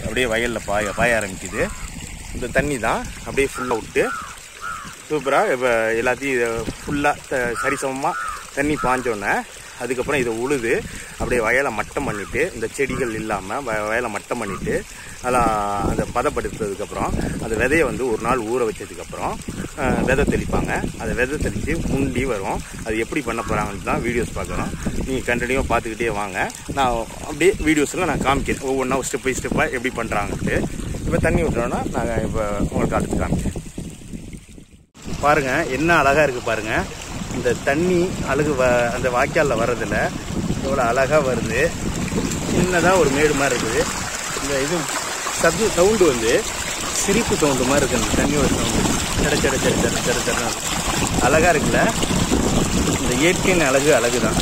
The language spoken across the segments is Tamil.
அப்படியே வயலில் பாய பாய ஆரம்பிக்குது இந்த தண்ணி தான் அப்படியே ஃபுல்லாக விட்டு சூப்பராக இப்போ எல்லாத்தையும் ஃபுல்லாக சரிசமமாக தண்ணி பாஞ்சோன்னே அதுக்கப்புறம் இதை உழுது அப்படியே வயலை மட்டம் பண்ணிவிட்டு இந்த செடிகள் இல்லாமல் வ வயலை மட்டம் பண்ணிவிட்டு அதெல்லாம் அந்த பதப்படுத்துறதுக்கப்புறம் அந்த விதையை வந்து ஒரு நாள் ஊற வச்சதுக்கப்புறம் அஹ், விதை தெளிப்பாங்க அந்த விதை தெளித்து முண்டி வரும் அது எப்படி பண்ண போகிறாங்கன்னு தான் வீடியோஸ் பார்க்குறோம் நீங்கள் கண்டினியூவாக பார்த்துக்கிட்டே வாங்க நான் அப்படியே வீடியோஸில் நான் காமிக்கிறேன் ஒவ்வொன்றா ஸ்டெப் பை ஸ்டெப்பாக எப்படி பண்ணுறாங்கன்ட்டு இப்போ தண்ணி விட்டுறோன்னா நான் இப்போ உங்களுக்கு அடுத்து காமிக்கிறேன் பாருங்க என்ன அழகா இருக்கு பாருங்க இந்த தண்ணி அழகு வ அந்த வாய்க்காலில் வர்றதுல எவ்வளோ அழகா வருது சின்னதாக ஒரு மேடு மாதிரி இருக்குது இந்த இது சத்து சவுண்டு வந்து சிரிப்பு சவுண்டு மாதிரி இருக்கு அந்த தண்ணியோட சவுண்டு சட சட சட சட சட சட அழகா இருக்குல்ல இந்த இயற்கையின் அழகு அழகு தான்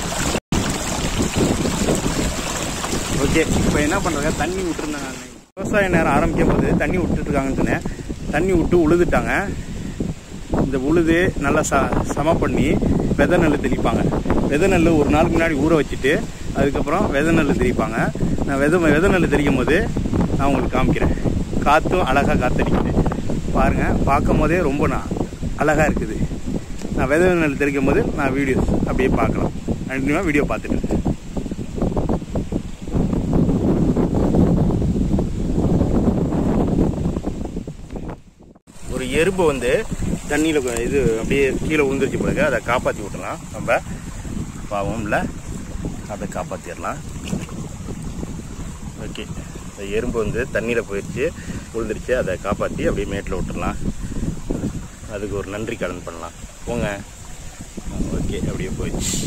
ஓகே இப்போ என்ன பண்ணுறாங்க தண்ணி விட்டுருந்தாங்க விவசாய நேரம் ஆரம்பிக்கும் போது தண்ணி விட்டுட்டு இருக்காங்கன்னு சொன்னேன் தண்ணி விட்டு உழுதுட்டாங்க இந்த உழுது நல்லா ச சம பண்ணி விதை நெல் தெளிப்பாங்க விதை நெல் ஒரு நாளுக்கு முன்னாடி ஊற வச்சுட்டு அதுக்கப்புறம் விதை நெல் தெளிப்பாங்க நான் விதை விதை நெல் தெளிக்கும் போது நான் உங்களுக்கு காமிக்கிறேன் காற்றும் அழகாக காத்தடிக்குது பாருங்கள் பார்க்கும் போதே ரொம்ப நான் அழகாக இருக்குது நான் விதை நெல் தெளிக்கும் போது நான் வீடியோஸ் அப்படியே பார்க்கலாம் கண்டினியூவாக வீடியோ பார்த்துட்டு இருக்கேன். ஒரு எறும்பு வந்து தண்ணியில் இது அப்படியே கீழே விழுந்துருச்சு பிறகு அதை காப்பாற்றி விட்டுலாம் நம்ம பாவம்ல அதை காப்பாற்றிடலாம் ஓகே இந்த எறும்பு வந்து தண்ணியில் போயிடுச்சு விழுந்துருச்சு அதை காப்பாற்றி அப்படியே மேட்டில் விட்டுறலாம் அதுக்கு ஒரு நன்றி கடன் பண்ணலாம் போங்க ஓகே அப்படியே போயிடுச்சு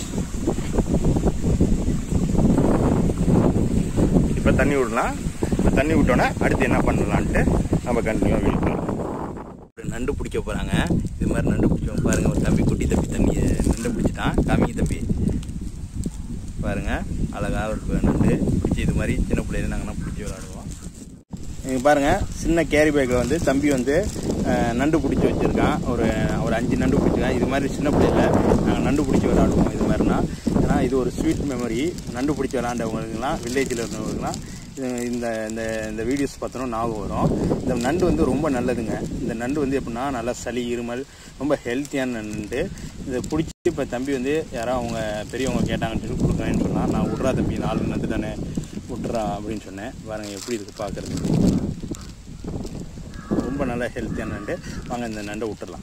இப்போ தண்ணி விடலாம் இப்போ தண்ணி விட்டோன்னே அடுத்து என்ன பண்ணலான்ட்டு நம்ம கண்டினியூவாக விழிக்கலாம் ஒரு நண்டு பிடிக்க போகிறாங்க இது மாதிரி நண்டு பிடிச்சவங்க பாருங்கள் ஒரு தம்பி குட்டி தம்பி தம்பி நண்டு பிடிச்சிட்டான் காமிங்க தம்பி பாருங்க அழகாக ஒரு நண்டு பிடிச்சி இது மாதிரி சின்ன பிள்ளைல நாங்கள்லாம் பிடிச்சி விளாடுவோம் நீங்கள் பாருங்கள் சின்ன கேரி பேக்கில் வந்து தம்பி வந்து அஹ், நண்டு பிடிச்சி வச்சுருக்கான் ஒரு ஒரு அஞ்சு நண்டு பிடிச்சிருக்கான் இது மாதிரி சின்ன பிள்ளையில நாங்கள் நண்டு பிடிச்சி விளாடுவோம் இது மாதிரினா ஏன்னா இது ஒரு ஸ்வீட் மெமரி நண்டு பிடிச்சி விளாண்டவங்களுக்குலாம் வில்லேஜில் இருந்தவங்களுக்குலாம் இது இந்த இந்த இந்த வீடியோஸ் பார்த்தோன்னா ஞாபகம் வரும் இந்த நண்டு வந்து ரொம்ப நல்லதுங்க இந்த நண்டு வந்து எப்படின்னா நல்லா சளி இருமல் ரொம்ப ஹெல்த்தியான நண்டு இதை பிடிச்சி இப்போ தம்பி வந்து யாரோ அவங்க பெரியவங்க கேட்டாங்கன்னு சொல்லி கொடுக்குறேன்னு சொன்னால் நான் விட்றா தம்பி நாலு நண்டு தானே விட்றா அப்படின்னு சொன்னேன் பாருங்க எப்படி இருக்கு பார்க்குறதுக்கு ரொம்ப நல்ல ஹெல்த்தியான நண்டு வாங்க இந்த நண்டை விட்டுறலாம்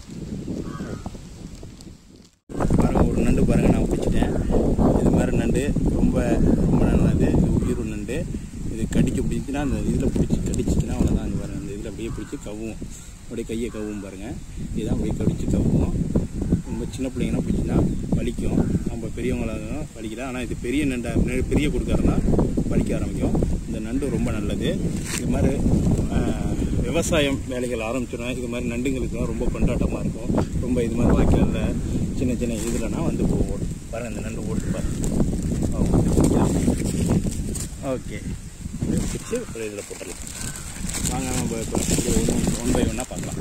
பாருங்க ஒரு நண்டு பாருங்க நான் பிடிச்சிட்டேன் இது மாதிரி நண்டு ரொம்ப ரொம்ப நல்லது இது உயிர் நண்டு இது கடிக்க பிடிச்சுன்னா அந்த இதில் பிடிச்சி கடிச்சிச்சுன்னா அவ்வளோதான் அந்த பாருங்க அந்த இதில் அப்படியே பிடிச்சி கவ்வும் அப்படியே கையை கவ்வும் பாருங்க இதுதான் அப்படியே கடிச்சு கவ்வும் ரொம்ப சின்ன பிள்ளைங்கன்னா பிடிச்சின்னா வலிக்கும் நம்ம பெரியவங்களாக வலிக்கல ஆனால் இது பெரிய நண்டா நெ- பெரிய கொடுக்காருன்னா வலிக்க ஆரம்பிக்கும் இந்த நண்டு ரொம்ப நல்லது இது மாதிரி ஆஹ், விவசாயம் வேலைகள் ஆரம்பிச்சிடும் இது மாதிரி நண்டுங்களுக்குலாம் ரொம்ப கொண்டாட்டமாக இருக்கும் ரொம்ப இது மாதிரி வாய்க்காலில் சின்ன சின்ன இதுலனா வந்து போகும் பாருங்க இந்த நண்டு ஓட்டு பாருங்க ஓகே பிடிச்சி ஒரு இதில் போட்டுடலாம் வாங்க நம்ம இப்போ ஒன் பை ஒன்னாக பார்க்கலாம்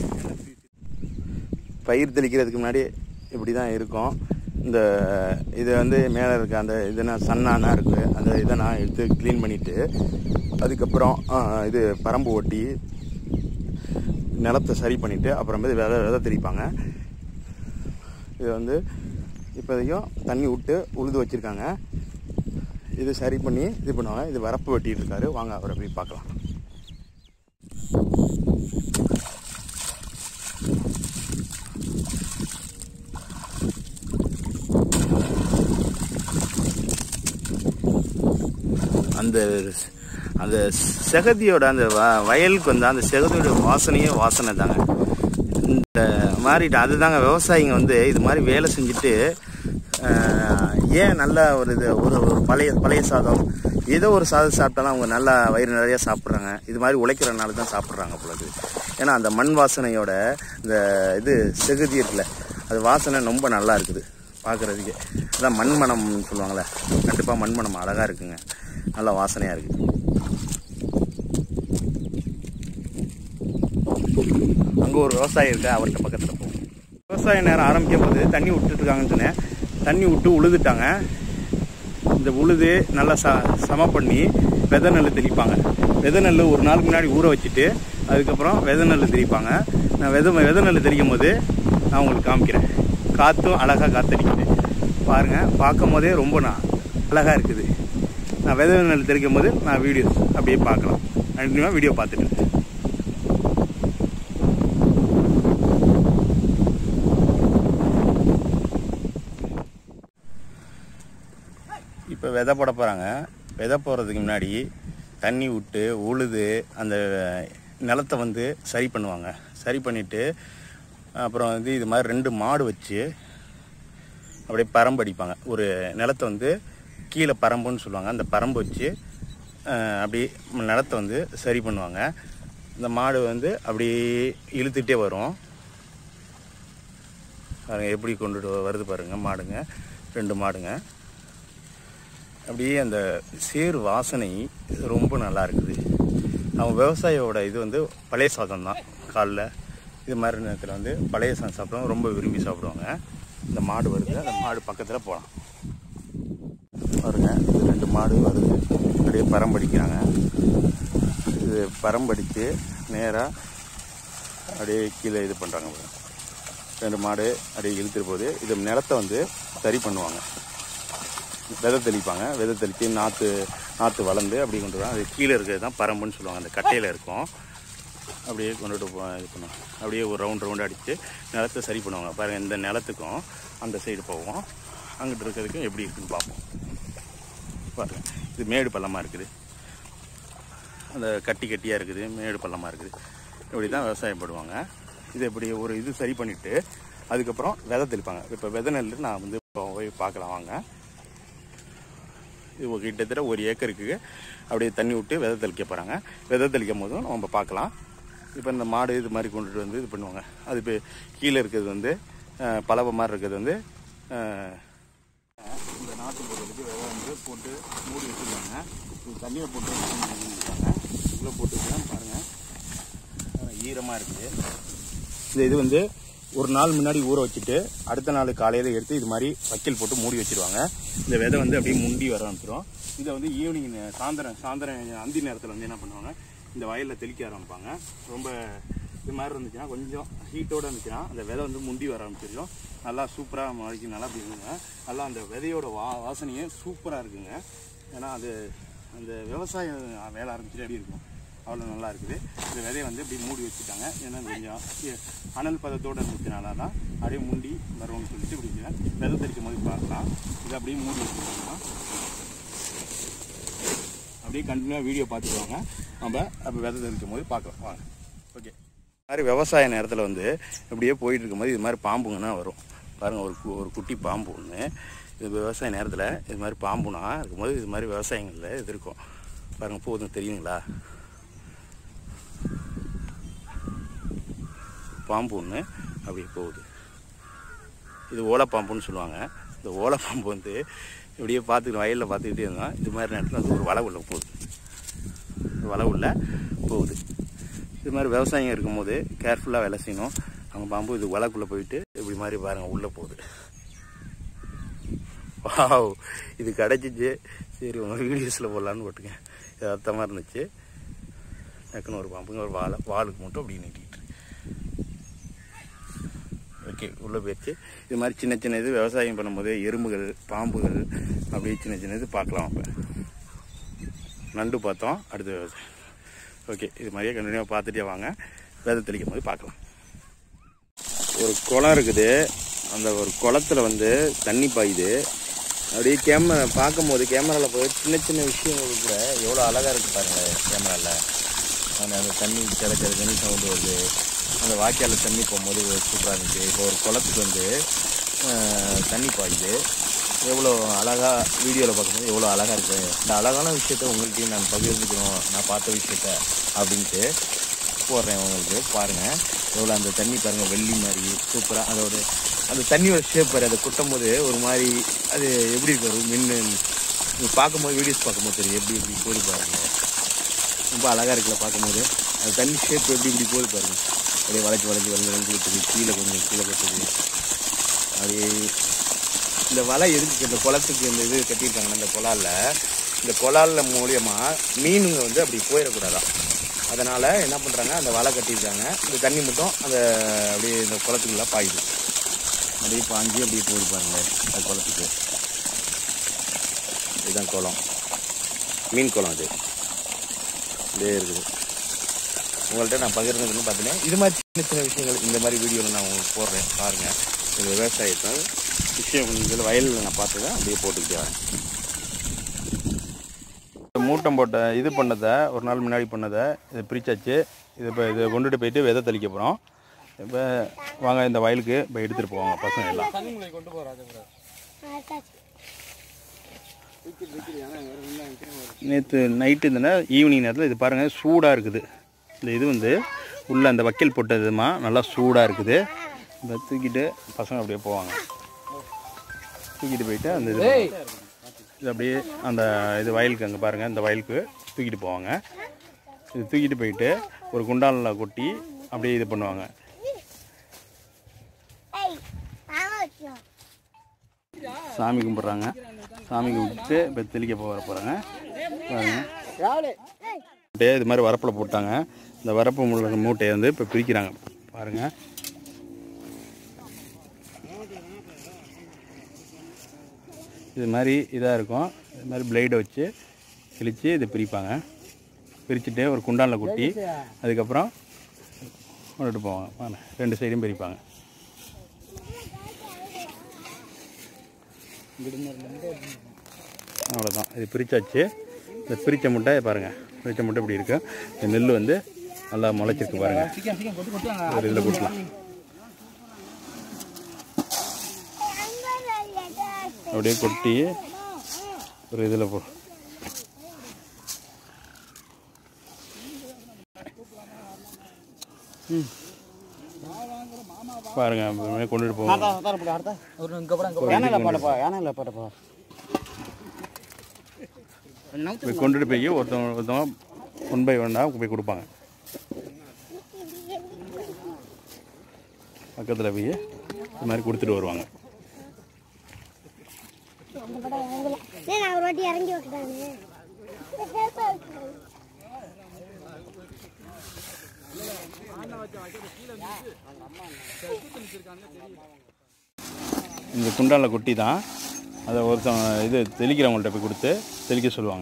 பயிர் தெளிக்கிறதுக்கு முன்னாடி இப்படி தான் இருக்கும் இந்த இது வந்து மேலே இருக்க அந்த இதெல்லாம் சன்னானா இருக்குது அந்த இதை நான் எடுத்து க்ளீன் பண்ணிவிட்டு அதுக்கப்புறம் ஆ, இது பரம்பு ஒட்டி நிலத்தை சரி பண்ணிவிட்டு அப்புறமேட்டு விதை விதை தெளிப்பாங்க இது வந்து இப்போதைக்கும் தண்ணி விட்டு உழுது வச்சுருக்காங்க இது சரி பண்ணி இது பண்ணுவாங்க இது வரப்பு வெட்டிட்டு இருக்காரு வாங்க அவரை போய் பார்க்கலாம் அந்த அந்த செகதியோட அந்த வ- வயலுக்கு வந்து அந்த செகதியோட வாசனையே வாசனை தாங்க இந்த மாதிரி அதுதாங்க விவசாயிங்க வந்து இது மாதிரி வேலை செஞ்சுட்டு ஆஹ், ஏன் நல்ல ஒரு இது ஒரு ஒரு பழைய பழைய சாதம் ஏதோ ஒரு சாதம் சாப்பிட்டாலும் அவங்க நல்லா வயிறு நிறைய சாப்பிட்றாங்க இது மாதிரி உழைக்கிறனால தான் சாப்பிட்றாங்க பொழுது ஏன்னா அந்த மண் வாசனையோட இந்த இது செகுதி இருக்குல்ல அது வாசனை ரொம்ப நல்லா இருக்குது பார்க்குறதுக்கு அதான் மண் மணம்னு சொல்லுவாங்கள்ல கண்டிப்பாக மண் மணம் அழகாக இருக்குங்க நல்லா வாசனையாக இருக்குது அங்கே ஒரு விவசாயி இருக்கு அவர்கிட்ட பக்கத்தில் போகும் விவசாய நேரம் ஆரம்பிக்கும் போது தண்ணி விட்டுட்டு இருக்காங்கன்னு சொன்னேன் தண்ணி விட்டு உழுதுட்டாங்க இந்த உழுது நல்லா ச சம பண்ணி விதை நெல் தெளிப்பாங்க விதை நெல் ஒரு நாளுக்கு முன்னாடி ஊற வச்சுட்டு அதுக்கப்புறம் விதை நெல் தெளிப்பாங்க நான் விதை விதை நெல் தெளிக்கும் போது நான் உங்களுக்கு காமிக்கிறேன் காற்றும் அழகாக காத்தடிக்குது பாருங்கள் பார்க்கும் போதே ரொம்ப நான் அழகாக இருக்குது நான் விதை நெல் தெளிக்கும் போது நான் வீடியோஸ் அப்படியே பார்க்கலாம் கண்டினியூவாக வீடியோ பார்த்துட்டு இருக்கேன். இப்போ விதை போட போகிறாங்க விதை போடுறதுக்கு முன்னாடி தண்ணி விட்டு உழுது அந்த நிலத்தை வந்து சரி பண்ணுவாங்க சரி பண்ணிவிட்டு அப்புறம் வந்து இது மாதிரி ரெண்டு மாடு வச்சு அப்படியே பரம்பு அடிப்பாங்க ஒரு நிலத்தை வந்து கீழே பரம்புன்னு சொல்லுவாங்க அந்த பரம்பு வச்சு அஹ், அப்படியே நிலத்தை வந்து சரி பண்ணுவாங்க இந்த மாடு வந்து அப்படியே இழுத்துட்டே வரும் பாருங்க எப்படி கொண்டுட்டு வருது பாருங்க மாடுங்க ரெண்டு மாடுங்க அப்படியே அந்த சேர் வாசனை ரொம்ப நல்லா இருக்குது அவங்க விவசாயியோட இது வந்து பழைய சாதம் தான் காலைல இது மாதிரி நேரத்தில் வந்து பழைய சாதம் சாப்பிடுவாங்க ரொம்ப விரும்பி சாப்பிடுவாங்க இந்த மாடு வருது அந்த மாடு பக்கத்தில் போகலாம் பாருங்க இது ரெண்டு மாடு வருது அப்படியே பரம்படிக்கிறாங்க இது பரம்படித்து நேராக அப்படியே கீழே இது பண்ணுறாங்க பாருங்க. ரெண்டு மாடு அப்படியே இழுத்துட்டு போகுது இது நிலத்தை வந்து சரி பண்ணுவாங்க விதை தெளிப்பாங்க விதை தெளித்து நாற்று நாற்று வளர்ந்து அப்படி கொண்டு வருவாங்க அது கீழே இருக்கிறது தான் பரம்புன்னு சொல்லுவாங்க அந்த கட்டையில் இருக்கும் அப்படியே கொண்டுட்டு போ இது பண்ணுவாங்க அப்படியே ஒரு ரவுண்ட் ரவுண்ட் அடித்து நிலத்தை சரி பண்ணுவாங்க பாருங்கள் இந்த நிலத்துக்கும் அந்த சைடு போவோம் அங்கிட்டு இருக்கிறதுக்கும் எப்படி இருக்குன்னு பார்ப்போம் பாருங்கள் இது மேடு பள்ளமாக இருக்குது அந்த கட்டி கட்டியாக இருக்குது மேடு பள்ளமாக இருக்குது இப்படி தான் விவசாயம் பண்ணுவாங்க இது இப்படி ஒரு இது சரி பண்ணிவிட்டு அதுக்கப்புறம் விதை தெளிப்பாங்க இப்போ விதை நெல் நான் வந்து இப்போ போய் பார்க்கலாம் வாங்க இது ஒரு கிட்டத்தட்ட ஒரு ஏக்கருக்கு அப்படியே தண்ணி விட்டு விதை தெளிக்க போகிறாங்க விதை தெளிக்கும் போதும் நம்ம பார்க்கலாம் இப்போ இந்த மாடு இது மாதிரி கொண்டுட்டு வந்து இது பண்ணுவாங்க அது இப்போ கீழே இருக்கிறது வந்து அஹ், பலவை மாதிரி இருக்கிறது வந்து அஹ், இந்த நாட்டு போடுறதுக்கு விதை வந்து போட்டு மூடி வச்சுருக்காங்க இது தண்ணியில் போட்டு வச்சுருக்காங்க இதில் போட்டு வச்சுருக்காங்க பாருங்கள் ஈரமாக இருக்குது இந்த இது வந்து ஒரு நாள் முன்னாடி ஊற வச்சுட்டு அடுத்த நாள் காலையில் எடுத்து இது மாதிரி வைக்கல் போட்டு மூடி வச்சிருவாங்க இந்த விதை வந்து அப்படியே முண்டி வர ஆரம்பிச்சிடும் இதை வந்து ஈவினிங் சாயந்தரம் சாயந்தரம் அந்தி நேரத்தில் வந்து என்ன பண்ணுவாங்க இந்த வயலில் தெளிக்க ஆரம்பிப்பாங்க ரொம்ப இது மாதிரி இருந்துச்சுன்னா கொஞ்சம் ஹீட்டோட இருந்துச்சுன்னா அந்த விதை வந்து முண்டி வர ஆரம்பிச்சிடும் நல்லா சூப்பராக மழைக்கு நல்லா அப்படி இருக்குங்க நல்லா அந்த விதையோட வா வாசனையே சூப்பராக இருக்குங்க ஏன்னா அது அந்த விவசாயம் வேலை ஆரம்பிச்சுட்டு எப்படி இருக்கும் அவ்வளோ நல்லா இருக்குது இந்த விதையை வந்து இப்படி மூடி வச்சுட்டாங்க ஏன்னா கொஞ்சம் இ- அனல் பதத்தோடு இருந்துச்சுனால தான் அப்படியே முண்டி வரும்னு சொல்லிட்டு இப்படி வச்சுருக்காங்க. விதை தெளிக்கும் போது பார்க்கலாம் இதை அப்படியே மூடி வச்சுருக்காங்க அப்படியே கண்டினியூவாக வீடியோ பார்த்துக்குவாங்க நம்ம அப்போ விதை தெளிக்கும் போது பார்க்கலாம் வாங்க ஓகே இது மாதிரி விவசாய நேரத்தில் வந்து இப்படியே போயிட்டு இருக்கும்போது இது மாதிரி பாம்புங்கன்னா வரும் பாருங்கள் ஒரு கு- ஒரு குட்டி பாம்பு ஒன்று இது விவசாய நேரத்தில் இது மாதிரி பாம்புனா இருக்கும்போது இது மாதிரி விவசாயங்களில் இது இருக்கும் பாருங்கள் போதும் தெரியுங்களா பாம்பு ஒன்று அப்படியே போகுது இது ஓலைப்பாம்புன்னு சொல்லுவாங்க இந்த ஓலைப்பாம்பு வந்து இப்படியே பார்த்துக்கிட்டு வயலில் பார்த்துக்கிட்டே இருந்தோம் இது மாதிரி நேரத்தில் அது ஒரு வலை உள்ள போகுது ஒரு வலை உள்ள போகுது இது மாதிரி விவசாயம் இருக்கும்போது கேர்ஃபுல்லாக வேலை செய்யணும் அவங்க பாம்பு இது வலைக்குள்ளே போயிட்டு இப்படி மாதிரி பாருங்கள் உள்ளே போகுது வாவ் இது கிடச்சிச்சு சரி உங்கள் வீடியோஸில் போடலான்னு போட்டுங்க இது அர்த்தமாக இருந்துச்சு டக்குன்னு ஒரு பாம்புங்க ஒரு வாழை வாளுக்கு மட்டும் அப்படி நீட்டிக்கிட்டு இருக்கு. ஓகே உள்ளே போயிடுச்சு இது மாதிரி சின்ன சின்ன இது விவசாயம் பண்ணும்போது எறும்புகள் பாம்புகள் அப்படியே சின்ன சின்ன இது பார்க்கலாம் அப்போ நண்டு பார்த்தோம் அடுத்து விவசாயம் ஓகே இது மாதிரியே கண்டினியூவாக பார்த்துட்டே வாங்க விதை தெளிக்கும் போது பார்க்கலாம் ஒரு குளம் இருக்குது அந்த ஒரு குளத்துல வந்து தண்ணி பாயுது அப்படியே கேமரா பார்க்கும்போது கேமராவில் போய் சின்ன சின்ன விஷயங்கள் கூட எவ்வளோ அழகாக இருக்குது பாருங்கள் கேமராவில் அந்த அந்த தண்ணி சில சில தண்ணி சவுண்டு வருது அந்த வாய்க்காலில் தண்ணி போகும்போது சூப்பராக இருந்துச்சு இப்போ ஒரு குளத்துக்கு வந்து ஆஹ், தண்ணி பாயுது எவ்வளோ அழகாக வீடியோவில் பார்க்கும்போது எவ்வளோ அழகாக இருக்குது இந்த அழகான விஷயத்த உங்கள்கிட்டயும் நான் பகிர்ந்துக்கணும் நான் பார்த்த விஷயத்த அப்படின்ட்டு போடுறேன் உங்களுக்கு பாருங்கள் எவ்வளோ அந்த தண்ணி பாருங்கள் வெள்ளி மாதிரி சூப்பராக அதோட அந்த தண்ணியோட ஷேப் பாரு அதை கொட்டும் போது ஒரு மாதிரி அது எப்படி இருக்கு ஒரு மின்னு நீங்கள் பார்க்கும்போது வீடியோஸ் பார்க்கும்போது தெரியும் எப்படி எப்படி போகுது பாருங்க ரொம்ப அழகாக இருக்குல்ல பார்க்கும்போது அந்த தண்ணி ஷேப் எப்படி இப்படி போகுது பாருங்க அப்படியே வளைச்சி வளைச்சி வளைச்சி வளைச்சி கொட்டுது கீழே கொஞ்சம் கீழே கொட்டுது அப்படியே இந்த வலை எதுக்கு இந்த குளத்துக்கு இந்த இது கட்டியிருக்காங்கன்னா இந்த குழால இந்த கொலால மூலியமா மீனுங்க வந்து அப்படி போயிடக்கூடாதான் அதனால என்ன பண்றாங்க அந்த வலை கட்டியிருக்காங்க இந்த தண்ணி மட்டும் அந்த அப்படியே இந்த குளத்துக்குள்ள பாயுது அப்படியே பாஞ்சு அப்படியே போகுது பாருங்க அந்த குளத்துக்கு இதுதான் குளம் மீன் குளம் அது இதே இருக்குது உங்கள்கிட்ட நான் பகிர்ந்ததுன்னு பார்த்தீங்கன்னா இது மாதிரி சின்ன சின்ன விஷயங்கள் இந்த மாதிரி வீடியோவில் நான் உங்களுக்கு போடுறேன் பாருங்கள் இந்த விவசாயத்தை விஷயம் இதில் வயலில் நான் பார்த்ததை அப்படியே போட்டுக்கிட்டே வரேன் மூட்டம் போட்ட இது பண்ணதை ஒரு நாள் முன்னாடி பண்ணதை இதை பிரிச்சாச்சு இது இப்போ இதை கொண்டுட்டு போயிட்டு விதை தெளிக்க போகிறோம் இப்போ வாங்க இந்த வயலுக்கு இப்போ எடுத்துகிட்டு போவாங்க பசங்க எல்லாம் நேற்று நைட்டு இருந்தனா ஈவினிங் நேரத்தில் இது பாருங்கள் சூடாக இருக்குது இந்த இது வந்து உள்ளே அந்த வக்கீல் போட்டதுமா நல்லா சூடாக இருக்குது இதை தூக்கிட்டு பசங்க அப்படியே போவாங்க தூக்கிட்டு போயிட்டு அந்த இது இது அப்படியே அந்த இது வயலுக்கு அங்கே பாருங்கள் இந்த வயலுக்கு தூக்கிட்டு போவாங்க இது தூக்கிட்டு போயிட்டு ஒரு குண்டானில் கொட்டி அப்படியே இது பண்ணுவாங்க சாமி கும்பிட்றாங்க சாமி கும்பிட்டு இப்போ தெளிக்க போக போகிறாங்க பாருங்க அப்படியே இது மாதிரி வரப்பில் போட்டாங்க இந்த வரப்பு முள்ள மூட்டையை வந்து இப்போ பிரிக்கிறாங்க பாருங்கள் இது மாதிரி இதாக இருக்கும் இது மாதிரி பிளேடை வச்சு கிழித்து இதை பிரிப்பாங்க பிரிச்சுட்டு ஒரு குண்டானில் கொட்டி அதுக்கப்புறம் கொண்டுட்டு போவாங்க பாருங்க. ரெண்டு சைடும் பிரிப்பாங்க அவ்வளோதான் இது பிரித்தாச்சு இந்த பிரித்த முட்டை பாருங்கள் பிரித்த முட்டை இப்படி இருக்கு இந்த நெல் வந்து நல்லா முளைச்சிருக்கு பாருங்கள் ஒரு இதில் கொட்டலாம் அப்படியே கொட்டி ஒரு இதில் போ ம். பாருங்க அப்புறமே கொண்டுட்டு போவோம் போய் கொண்டுட்டு போய் ஒருத்தவங்க ஒருத்தவங்க ஒன் பை ஒன்னாக போய் கொடுப்பாங்க பக்கத்தில் போய் இது மாதிரி கொடுத்துட்டு வருவாங்க நான் ஒரு வாட்டி இறங்கி விட்டுட்டாங்க இந்த குண்டானில் கொட்டி தான் அதை ஒருத்தவங்க இது தெளிக்கிறவங்கள்ட்ட போய் கொடுத்து தெளிக்க சொல்லுவாங்க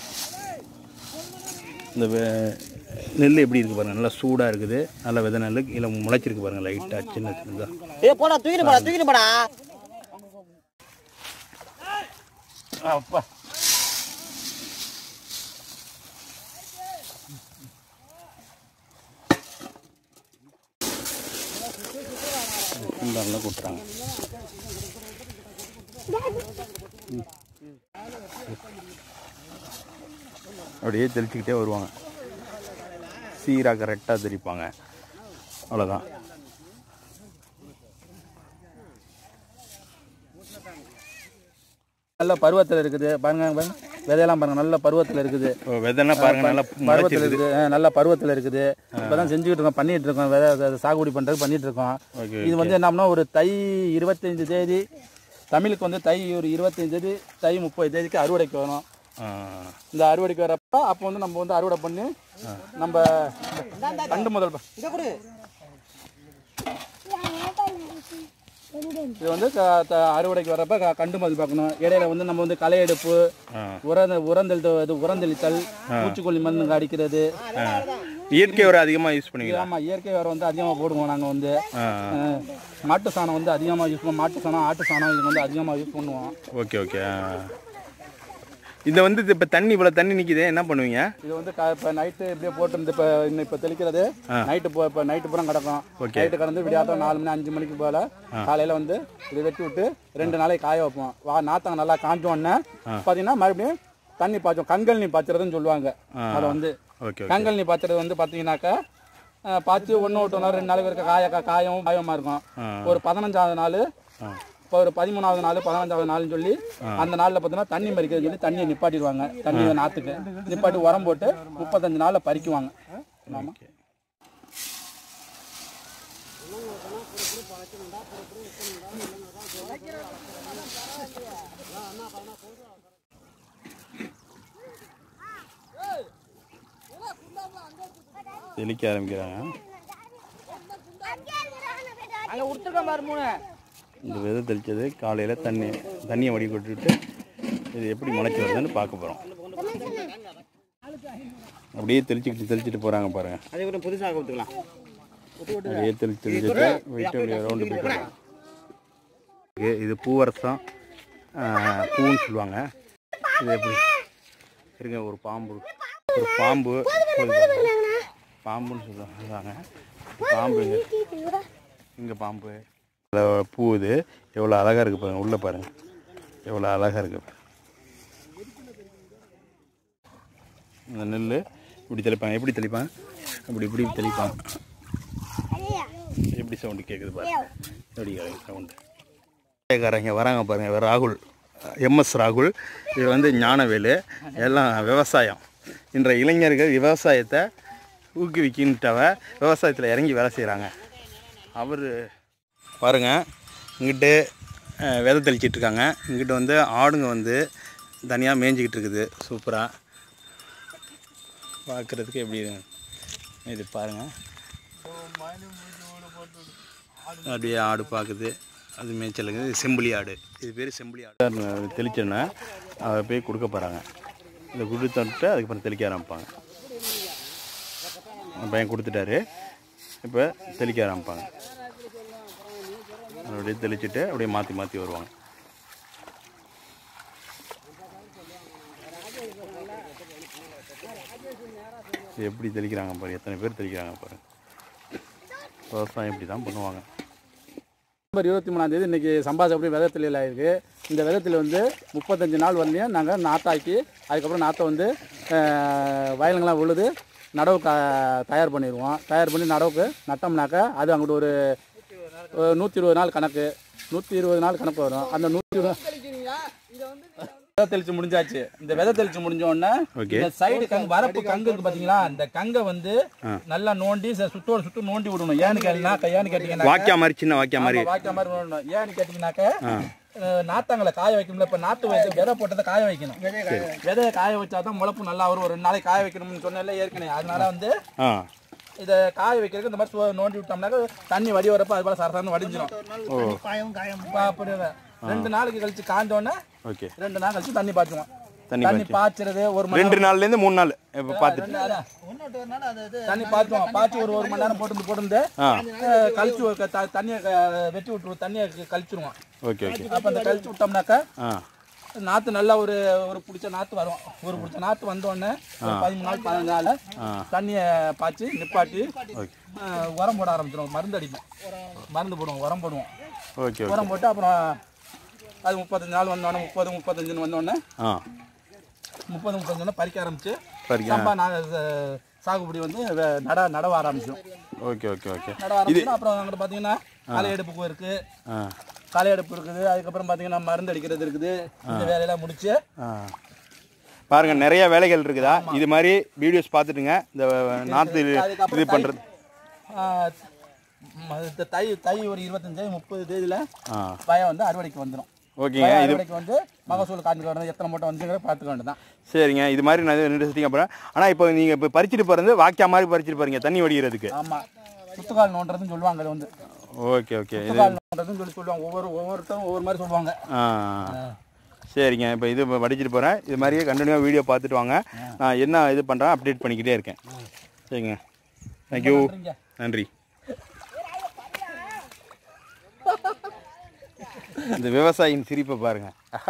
இந்த வெ- நெல் எப்படி இருக்குது பாருங்கள் நல்லா சூடாக இருக்குது நல்லா விதை நெல் கீழே முளைச்சிருக்கு பாருங்கள் லைட்டாக சின்ன சின்னதாக ஏ போடா தூக்கிட்டு போடா தூக்கிட்டு போடா அப்பா குண்டானில் கொட்டுறாங்க அப்படியே தெளிச்சுக்கிட்டே வருவாங்க சீராக கரெக்டாக தெளிப்பாங்க அவ்வளோதான் நல்ல பருவத்தில் இருக்குது பாருங்க பாருங்க விதையெல்லாம் பாருங்க நல்ல பருவத்தில் இருக்குது ஓ, விதைன்னா பாருங்க நல்லா பருவத்தில் முளைச்சிருக்குது இருக்குது ஆ, நல்ல பருவத்தில் இருக்குது இப்பதான் செஞ்சுக்கிட்டு இருக்கோம் பண்ணிட்டு இருக்கோம் விதை விதை சாகுபடி பண்றது பண்ணிட்டு இருக்கோம் ஓகே இது வந்து என்னம்னா ஒரு தை இருபத்தஞ்சு தேதி தமிழுக்கு வந்து தை ஒரு இருபத்தஞ்சு தேதி தை முப்பது தேதிக்கு அறுவடைக்கு வரும் ஆ இந்த அறுவடைக்கு வரப்ப அப்போ வந்து நம்ம வந்து அறுவடை பண்ணி நம்ம கண்டு முதல் ப- இங்க கொடு இது வந்து க- த- அறுவடைக்கு வரப்ப க- கண்டு மதில் பார்க்கணும் இடையில வந்து நம்ம வந்து களை எடுப்பு ஆ. உரந்த உரந்தல் இது உரந்தளித்தல் பூச்சிக்கொல்லி மருந்து அடிக்கிறது இயற்கை உரம் அதிகமாக யூஸ் பண்ணுவீங்களா ஆமா இயற்கை உரம் வந்து அதிகமாக போடுவோம் நாங்கள் வந்து ஆ அஹ், மாட்டு சாணம் வந்து அதிகமாக யூஸ் பண்ணுவோம் மாட்டு சாணம் ஆட்டு சாணம் இது வந்து அதிகமாக யூஸ் பண்ணுவோம் ஓகே ஓகே ஆ. இந்த வந்து இப்போ தண்ணி இவ்வளோ தண்ணி நிற்கிது என்ன பண்ணுவீங்க இது வந்து க- இப்போ நைட்டு இப்படியே போட்டு இந்த இப்போ இன்னும் இப்போ தெளிக்கிறது நைட்டு போ இப்போ நைட்டு பூரா கிடக்கும் நைட்டு கடந்து விடியாட்டம் நாலு மணி அஞ்சு மணிக்கு போல காலையில் வந்து இதை வெட்டி விட்டு ரெண்டு நாளைக்கு காய வைப்போம் வா நாத்தங்க நல்லா காஞ்ச உடனே பார்த்தீங்கன்னா மறுபடியும் தண்ணி பாய்ச்சோம் கங்கல் நீ பாய்ச்சறதுன்னு சொல்லுவாங்க அதில் வந்து ஓகே ஓகே கங்கல் நீ பாய்ச்சறது வந்து பார்த்தீங்கன்னாக்கா அஹ், பாய்ச்சி ஒன்று விட்டு ஒன்று ரெண்டு நாளைக்கு இருக்க காய கா- காயவும் காயமாக இருக்கும் ஒரு பதினஞ்சாவது நாள் இப்போ ஒரு பதிமூணாவது நாள் பதினஞ்சாவது நாள்னு சொல்லி அந்த நாளில் பார்த்தீங்கன்னா தண்ணி மறிக்கிறது சொல்லி தண்ணியை நிப்பாட்டிடுவாங்க தண்ணி நாற்றுக்கு நிப்பாட்டி உரம் போட்டு முப்பத்தஞ்சு நாளில் பறிக்குவாங்க ஆமாம் ஓகே தெளிக்க ஆரம்பிக்கிறாங்க அங்க கொடுத்துருக்கேன் பாரு மூணு இந்த விதை தெளித்தது காலையில் தண்ணி தண்ணியை வடி கொட்டிட்டு இது எப்படி முளைச்சி வருதுன்னு பார்க்க போகிறோம் அப்படியே தெளிச்சுக்கிட்டு தெளிச்சிட்டு போகிறாங்க பாருங்கள் அதே கூட புதுசாக கொடுத்துக்கலாம் அப்படியே தெளிச்சு தெளிச்சுட்டு போயிட்டு அப்படியே ரவுண்டு போயிட்டு வருவாங்க. இது- இது பூவரசம் ஆஹ், பூன்னு சொல்லுவாங்க இது எப்படி இருங்க ஒரு பாம்பு ஒரு பாம்பு பாம்புன்னு சொல்லுவாங்க பாம்பு இங்க இங்கே பாம்பு இதுல பூ இது எவ்வளோ அழகாக இருக்குது பாருங்க உள்ளே பாருங்க எவ்வளோ அழகாக இருக்கு பாருங்க. இந்த நெல் இப்படி தெளிப்பாங்க எப்படி தெளிப்பாங்க அப்படி இப்படி தெளிப்பாங்க எப்படி சவுண்டு கேட்குது பாருங்க எப்படி சவுண்டு காரங்க வராங்க பாருங்க இவர் ராகுல் எம்எஸ் ராகுல் இது வந்து ஞானவேலு எல்லாம் விவசாயம் இன்றைய இளைஞர்கள் விவசாயத்தை ஊக்குவிக்கின்றவ விவசாயத்தில் இறங்கி வேலை செய்கிறாங்க அவர் பாருங்க இங்கிட்டு அஹ், விதை தெளிச்சிட்டு இருக்காங்க இங்கிட்டு வந்து ஆடுங்க வந்து தனியாக மேய்ஞ்சிக்கிட்டு இருக்குது சூப்பராக பார்க்குறதுக்கு எப்படி இருக்கு? இது பாருங்கள் அப்படியே ஆடு பார்க்குது அது மேய்ச்சலுக்கு இது செம்பிளி ஆடு இது பேர் செம்பிளி ஆடு தெளிச்சோன்னே அதை போய் கொடுக்க போகிறாங்க இதை கொடுத்துட்டு அதுக்கப்புறம் தெளிக்க ஆரம்பிப்பாங்க அந்த பையன் கொடுத்துட்டாரு இப்போ தெளிக்க ஆரம்பிப்பாங்க அப்படியே தெளிச்சுட்டு அப்படியே மாற்றி மாற்றி வருவாங்க இது எப்படி தெளிக்கிறாங்க பாரு எத்தனை பேர் தெளிக்கிறாங்க பாரு விவசாயம் இப்படி தான் பண்ணுவாங்க நவம்பர் இருபத்தி மூணாம் தேதி இன்னைக்கு சம்பாஸ் அப்படி விதை தெளியல் ஆயிருக்கு இந்த விதத்தில் வந்து முப்பத்தஞ்சு நாள் வரலையும் நாங்கள் நாத்தாக்கி அதுக்கப்புறம் நாற்றை வந்து அஹ், வயலுங்கெல்லாம் உழுது நடவு க தயார் பண்ணிடுவோம் தயார் பண்ணி நடவுக்கு நட்டோம்னாக்கா அது அங்கிட்டு ஒரு ஒரு நூற்றி இருபது நாள் கணக்கு நூற்றி இருபது நாள் கணக்கு வரும் அந்த நூற்றி இருபது விதை தெளிச்சு முடிஞ்சாச்சு இந்த விதை தெளிச்சு முடிஞ்ச உடனே ஓகே இந்த சைடு கங்கு வரப்பு கங்கு இருக்கு பாத்தீங்களா இந்த கங்கை வந்து நல்லா நோண்டி ச- சுத்தோட சுத்து நோண்டி விடணும் ஏன்னு கேட்டீங்கன்னா ஏன்னு கேட்டீங்கன்னா வாக்கியா மாதிரி சின்ன வாக்கியா மாதிரி ஆமா, வாய்க்கா மாதிரி விடணும் ஏன்னு கேட்டீங்கன்னாக்க அஹ், நாத்தாங்களை காய வைக்கணும்ல இப்ப நாத்து வைத்து விதை போட்டதை காய வைக்கணும் விதையை காய வச்சாதான் முளப்பு நல்லா வரும் ஒரு ரெண்டு நாளைக்கு காய வைக்கணும்னு சொன்னேன்ல ஏற்கனவே அதனால வந்து ஆ இதை காய வைக்கிறதுக்கு இந்த மாதிரி சுவ- நோண்டி விட்டோம்னாக்க தண்ணி வடி வரப்ப அது போல சரசாரன்னு வடிஞ்சிடும் இப்ப அப்படி இல்ல. ரெண்டு நாளைக்கு கழிச்சு காஞ்ச உடனே ஓகே ரெண்டு நாள் கழிச்சு தண்ணி பாய்ச்சுவோம் தண்ணி தண்ணி பாய்ச்சறது ஒரு மணி ரெண்டு நாள்லேருந்து மூணு நாள் இப்போ பார்த்துட்டு நேரம் அதான். தண்ணி பாய்ச்சுவோம் பாய்ச்சி ஒரு ஒரு மணி நேரம் போட்டு போட்டு ஆ அஹ், கழிச்சு ஒரு க- த- தண்ணியை க- வெட்டி விட்டுருவோம் தண்ணியை க- கழிச்சிருவோம் ஓகே ஓகே அப்போ அந்த கழிச்சு விட்டோம்னாக்கா ஆ நாற்று நல்லா ஒரு ஒரு பிடிச்ச நாற்று வரும் ஒரு பிடிச்ச நாற்று வந்த உடனே ஒரு பதிமூணு நாள் பதினஞ்சு நாள் தண்ணியை பாய்ச்சி நிப்பாட்டி ஓகே அஹ், உரம் போட ஆரம்பிச்சிடும் மருந்து அடிப்போம் மருந்து போடுவோம் உரம் போடுவோம் ஓகே ஓகே உரம் போட்டு அப்புறம் அது முப்பத்தஞ்சு நாள் வந்தோடனே முப்பது முப்பத்தஞ்சுன்னு வந்தோடனே ஆ முப்பது முப்பத்தஞ்சு பறிக்க ஆரம்பிச்சு பறிக்க சம்பா நாங்கள் சாகுபடி வந்து வெ- நட நடவ ஆரம்பிச்சோம் ஓகே ஓகே ஓகே நடவ ஆரம்பிச்சோம் அப்புறம் அங்கிட்டு பார்த்தீங்கன்னா களை எடுப்பு இருக்கு ஆ களை எடுப்பு இருக்குது அதுக்கப்புறம் பார்த்தீங்கன்னா மருந்து அடிக்கிறது இருக்குது இந்த வேலையெல்லாம் முடிச்சு ஆ பாருங்க நிறைய வேலைகள் இருக்குதா இது மாதிரி வீடியோஸ் பார்த்துட்டுங்க இந்த நாற்று இது அதுக்கப்புறம் பண்ணுறது ஆ, ம- இந்த தை தை ஒரு இருபத்தஞ்சு முப்பது தேதியில ஆ பயம் வந்து அறுவடைக்கு வந்துடும் ஓகேங்க இது அறுவடைக்கு வந்து மகசூல் காஞ்சி வரணும் எத்தனை மூட்டை வந்துங்கிற பார்த்துக்க வேண்டியதான் சரிங்க இது மாதிரி நான் ரெண்டு செட்டிங் அப்புறம் ஆனால் இப்போ நீங்கள் இப்போ பறிச்சுட்டு போகிறது வாக்கியா மாதிரி பறிச்சுட்டு போறீங்க தண்ணி வடிகிறதுக்கு ஆமா சுத்துக்கால் நோண்டுறதுன்னு சொல்லுவாங்க அது வந்து ஓகே ஓகே இது சுத்துக்கால் நோண்டுறதுன்னு சொல்லி சொல்லுவாங்க ஒவ்வொரு ஒவ்வொருத்தரும் ஒவ்வொரு மாதிரி சொல்லுவாங்க ஆ சரிங்க இப்போ இது இப்ப வடிச்சிட்டு போகிறேன் இது மாதிரியே கண்டினியூவாக வீடியோ பார்த்துட்டு வாங்க நான் என்ன இது பண்ணுறேன் அப்டேட் பண்ணிக்கிட்டே இருக்கேன் சரிங்க தேங்க்யூ நன்றிங்க. நன்றி இந்த விவசாயியின் சிரிப்பை பாருங்க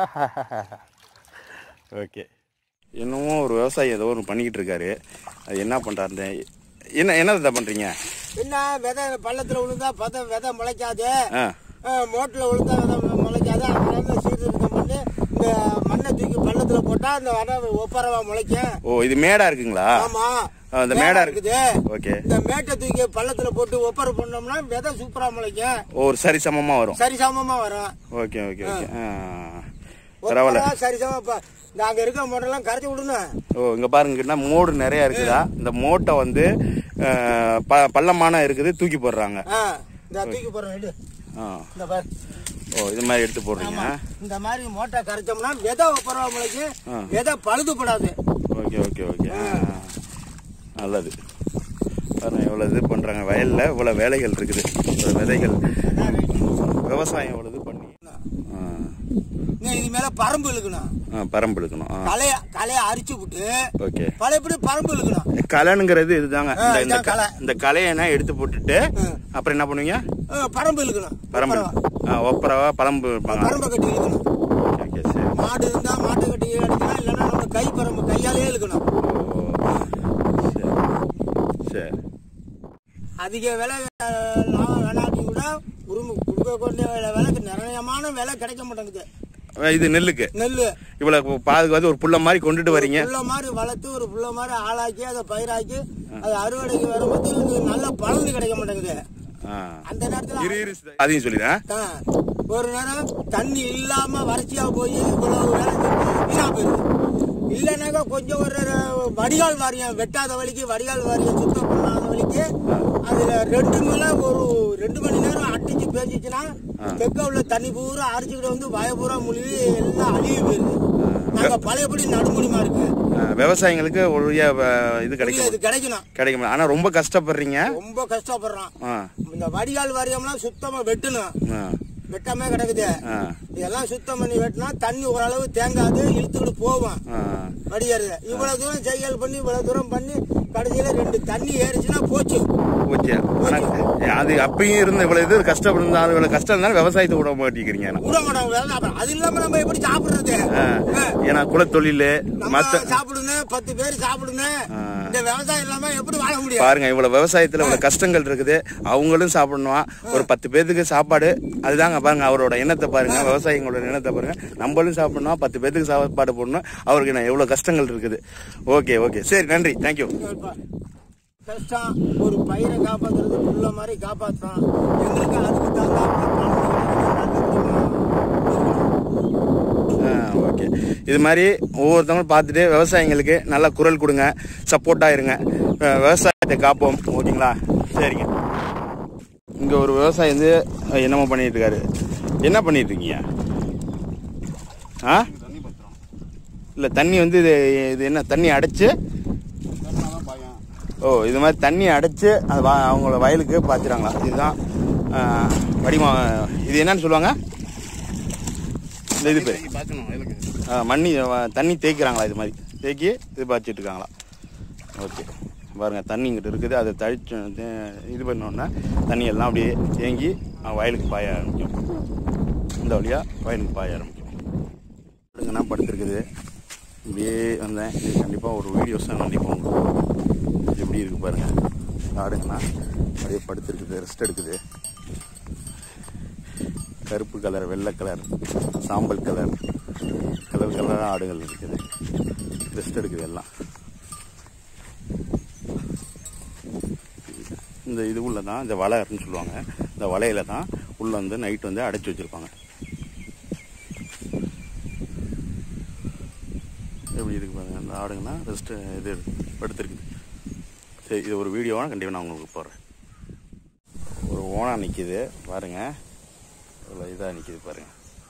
ஓகே இன்னமும் ஒரு விவசாயி ஏதோ ஒன்று பண்ணிக்கிட்டு இருக்காரு அது என்ன பண்ணுறாரு என்ன என்ன பண்ணுறீங்க என்ன விதை பள்ளத்துல விழுந்தா பத விதை முளைக்காது ஆ அஹ் மோட்டில் விழுந்தா விதை முளைக்காது அதனால சீர்திருத்தம் பண்ணி இந்த மண்ணை தூக்கி பள்ளத்துல போட்டா அந்த விதை ஒப்பரவா முளைக்கும் ஓ இது மேடா இருக்குங்களா ஆமா ஆ, இந்த மேடா இருக்கு இருக்குது ஓகே இந்த மேட்டை தூக்கி பள்ளத்துல போட்டு ஒப்பரை பண்ணோம்னா விதை சூப்பரா முளைக்கும் ஒரு சரி சமமாக வரும் சரிசமமா வரும் ஓகே ஓகே ஓகே ஆ பரவாயில்ல ஒப்பரா சரிசமமா இப்ப இந்த அங்க இருக்க மோட்டெல்லாம் கரைச்சி விடணும் ஓ இங்க பாருங்கன்னா மோடு நிறைய இருக்குதா இந்த மோட்டை வந்து அஹ், ப- பள்ளமான இருக்குது தூக்கி போடுறாங்க ஆ, இந்த தூக்கி போடுறோம் எடு ஆ இந்த பாரு ஓ இது மாதிரி எடுத்து போடுறீங்க இந்த மாதிரி மோட்டை கரைச்சோம்னா விதை ஒப்பரவா முளைக்கும் விதை பழுதுபடாது ஓகே ஓகே ஓகே ஆ, நல்லது பாருங்க எவ்வளோ இது பண்ணுறாங்க வயலில் இவ்வளோ வேலைகள் இருக்குது இவ்வளோ விதைகள் விவசாயம் இவ்வளோ இது பண்ணி ஆ, இன்னும் இது மேல பரம்பு இழுக்கணும் ஆ பரம்பு இழுக்கணும் ஆ களைய களைய அரிச்சு விட்டு ஓகே பழையபடி பரம்பு இழுக்கணும் கலைனுங்கிறது இதுதாங்க ஆ, இந்த- இந்த இதான் களை. க- இந்த கலையெல்லாம் எடுத்து போட்டுட்டு அப்புறம் என்ன பண்ணுவீங்க அஹ் பரம்பு இழுக்கணும் பரம்பு ஆ ஒப்பரவா பழம்பு இருப்பாங்க பரம்பை கட்டி இழுக்கணும் ஓகே ஓகே சரி மாடு இருந்தா மாட்டு கட்டி அடிக்கலாம் இல்லைன்னா நம்ம கை பரம்பு கையாலே இழுக்கணும் ஓ சரி சரி அதிக விலை அஹ், லாபம் வேணாட்டி கூட உரிமை கொடுக்கக்கூடிய விலை விலைக்கு நிர்ணயமான விலை கிடைக்க மாட்டேங்குது இது நெல்லுக்கு நெல் இவ்வளவு பாதுகாத்து ஒரு புள்ள மாதிரி கொண்டுட்டு வரீங்க புள்ள மாதிரி வளர்த்து ஒரு புள்ள மாதிரி ஆளாக்கி அதை பயிராக்கி அது அறுவடைக்கு வரும்போது இது நல்ல பலன் கிடைக்க மாட்டேங்குது ஆ. அந்த நேரத்துல இரு இரு சிதா. அதையும் சொல்லிடுறேன் ஆ, ஒரு நேரம் தண்ணி இல்லாம வறட்சியா போய் இவ்வளவு வேலை செஞ்சு வீணா போயிருது இல்லைனாக்கா கொஞ்சம் ஒரு வடிகால் வாரியம் வெட்டாத வழிக்கு வடிகால் வாரியம் சுத்தம் பண்ணாத வழிக்கு அதுல ரெண்டு மணி ஒரு ரெண்டு மணி நேரம் அடிச்சு பேஞ்சிச்சுன்னா தெக்க உள்ள தண்ணி பூரா அரிச்சுக்கிட்டு வந்து வய பூரா முழுகி எல்லாம் அழிவு போயிருது நாங்க பழையபடி நடுமுடிமா இருக்கு ஆ, விவசாயிங்களுக்கு உரிய வ- இது புரியுது, கிடைக்கும் இது கிடைக்கணும் கிடைக்கும் ஆனா ரொம்ப கஷ்டப்படுறீங்க ரொம்ப கஷ்டப்படுறோம் ஆ, இந்த வடிகால் வாரியம்லாம் சுத்தமா வெட்டணும் ஆ, வெட்டாமே கிடக்குது ஆ, இதெல்லாம் சுத்தம் பண்ணி வெட்டினா தண்ணி ஓரளவு தேங்காது இழுத்துக்கிட்டு போவோம் ஆ. வடிகிறது இவ்வளவு தூரம் செய்யல் பண்ணி இவ்வளவு தூரம் பண்ணி கடைசியில ரெண்டு தண்ணி ஏறிச்சுன்னா போச்சு ஓகே ஆனா அது அப்பயும் இருந்த இவ்வளவு இது கஷ்டப்பட்டிருந்தாலும் இவ்வளவு கஷ்டம் இருந்தாலும் விவசாயத்தை விட மாட்டேங்கிறீங்க ஆனா. விட மாட்டாங்க வேலை அப்புறம் அது இல்லாம நம்ம எப்படி சாப்பிடுறது ஆ, ஆ, ஏன்னா குலத்தொழில் நம்ம மத்த சாப்பிடுங்க பத்து பேர் சாப்பிடுங்க ஆ. இந்த விவசாயம் இல்லாம எப்படி வாழ முடியும் பாருங்க இவ்வளவு விவசாயத்துல இவ்வளவு கஷ்டங்கள் இருக்குது அவங்களும் சாப்பிடணும் ஒரு பத்து பேத்துக்கு சாப்பாடு அதுதாங்க பாருங்க அவரோட எண்ணத்தை பாருங்க விவசாயிகளோட எண்ணத்தை பாருங்க நம்மளும் சாப்பிடணும் பத்து பேத்துக்கு சாப்பாடு போடணும் அவருக்கு என்ன எவ்வளவு கஷ்டங்கள் இருக்குது ஓகே ஓகே சரி நன்றி தேங்க்யூ இப்ப கஷ்டம் ஒரு பயிரை காப்பாத்துறது புள்ள மாதிரி காப்பாத்துறோம் எங்களுக்கு அதுக்கு தகுந்த ஓகே இது மாதிரி ஒவ்வொருத்தவங்களும் பார்த்துட்டு விவசாயிங்களுக்கு நல்ல குரல் கொடுங்க சப்போர்ட்டா இருங்க அஹ் விவசாயத்தை காப்போம் ஓகேங்களா சரிங்க இங்க ஒரு விவசாயி வந்து அஹ், என்னமோ பண்ணிட்டு இருக்காரு என்ன பண்ணிட்டு இருக்கீங்க ஆ இல்ல தண்ணி வந்து இது இது என்ன தண்ணி அடைச்சு ஓ இது மாதிரி தண்ணி அடைச்சு அது வா- அவங்களோட வயலுக்கு பாய்ச்சுறாங்களா இதுதான் அஹ், வடிமா இது என்னன்னு சொல்லுவாங்க இந்த இது பேர் ஆ, மண்ணி வ- தண்ணி தேய்க்கிறாங்களா இது மாதிரி தேக்கி இது பாய்ச்சிட்டு இருக்காங்களா ஓகே பாருங்க தண்ணி இங்கிட்ட இருக்குது அதை தழிச்சு தே- இது பண்ணோன்னே தண்ணி எல்லாம் அப்படியே தேங்கி ஆ, வயலுக்கு பாய ஆரம்பிக்கும் இந்த வழியா வயலுக்கு பாய ஆரம்பிக்கும் ஆடுங்கண்ணா படுத்துருக்குது இப்படியே வந்தேன் இது கண்டிப்பாக ஒரு வீடியோஸ் தான் கண்டிப்பாக உங்களுக்கு வரும். எப்படி இருக்கு பாருங்க ஆடுங்கண்ணா அப்படியே படுத்துருக்குது ரெஸ்ட் எடுக்குது கருப்பு கலர் வெள்ளை கலர் சாம்பல் கலர் கலர் கலராக ஆடுகள் இருக்குது ரெஸ்ட் எடுக்குது எல்லாம் இந்த இது உள்ள தான் இந்த வலைன்னு சொல்லுவாங்க இந்த வலையில தான் உள்ள வந்து நைட் வந்து அடைச்சி வச்சிருப்பாங்க எப்படி இருக்கு பாருங்க இந்த ஆடுங்கன்னா ரெஸ்ட் இது படுத்துருக்குது சரி இது ஒரு வீடியோவாக கண்டிப்பாக நான் உங்களுக்கு போடுறேன் ஒரு ஓனா நிற்கிது பாருங்க இவ்வளோ இதாக நிற்கிது பாருங்க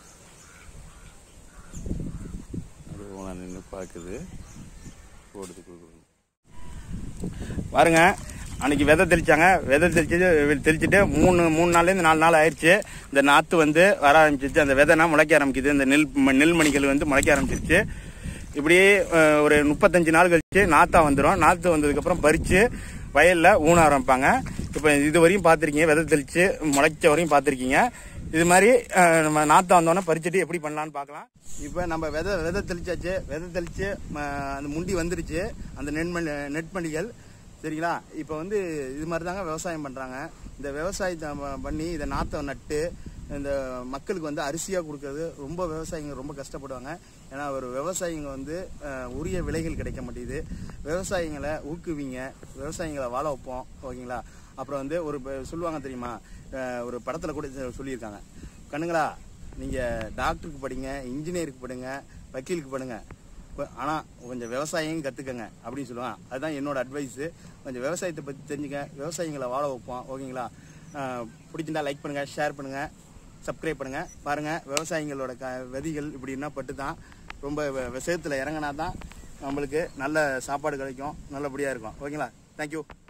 அது ஓனா நின்று பார்க்குது போடுது கொடுக்குது பாருங்க அன்னைக்கு விதை தெளிச்சாங்க விதை தெளிச்சு தெளிச்சுட்டு மூணு மூணு நாள்லேருந்து நாலு நாள் ஆயிடுச்சு இந்த நாற்று வந்து வர ஆரம்பிச்சிருச்சு அந்த விதைனா முளைக்க ஆரம்பிக்குது இந்த நெல் ம- நெல் மணிகள் வந்து முளைக்க ஆரம்பிச்சிருச்சு இப்படியே அஹ், ஒரு முப்பத்தஞ்சு நாள் கழிச்சு நாத்தா வந்துடும் நாற்று வந்ததுக்கப்புறம் பறித்து வயலில் ஊன ஆரம்பிப்பாங்க இப்போ இது வரையும் பார்த்துருக்கீங்க விதை தெளிச்சு முளைச்ச வரையும் பார்த்துருக்கீங்க இது மாதிரி அஹ், நம்ம நாத்தா வந்தோடனே பறிச்சுட்டு எப்படி பண்ணலான்னு பார்க்கலாம் இப்போ நம்ம விதை விதை தெளிச்சாச்சு விதை தெளிச்சு ம, அந்த முண்டி வந்துருச்சு அந்த நெண்மணி நெட்மணிகள் சரிங்களா இப்போ வந்து இது மாதிரி தாங்க விவசாயம் பண்ணுறாங்க இந்த விவசாயத்தை ம- பண்ணி இதை நாற்றை நட்டு இந்த மக்களுக்கு வந்து அரிசியாக கொடுக்கறது ரொம்ப விவசாயிங்க ரொம்ப கஷ்டப்படுவாங்க ஏன்னா ஒரு விவசாயிங்க வந்து அஹ், உரிய விலைகள் கிடைக்க மாட்டேங்குது விவசாயிங்களை ஊக்குவிங்க விவசாயிங்களை வாழ வைப்போம் ஓகேங்களா அப்புறம் வந்து ஒரு ப- சொல்லுவாங்க தெரியுமா அஹ், ஒரு படத்தில் கூட சொ- சொல்லியிருக்காங்க கண்ணுங்களா நீங்கள் டாக்டருக்கு படிங்க இன்ஜினியருக்கு படிங்க வக்கீலுக்கு படிங்க கொ- ஆனா கொஞ்சம் விவசாயம் கத்துக்கங்க அப்படின்னு சொல்லுவான் அதுதான் என்னோட அட்வைஸ் கொஞ்சம் விவசாயத்தை பத்தி தெரிஞ்சுக்க விவசாயிகளை வாழ வைப்போம் ஓகேங்களா ஆஹ் பிடிச்சிருந்தா லைக் பண்ணுங்க ஷேர் பண்ணுங்க சப்ஸ்கிரைப் பண்ணுங்க பாருங்க விவசாயிகளோட க விதிகள் இப்படின்னா பட்டு தான் ரொம்ப வ- விஷயத்துல இறங்கினா தான் நம்மளுக்கு நல்ல சாப்பாடு கிடைக்கும் நல்லபடியா இருக்கும் ஓகேங்களா தேங்க்யூ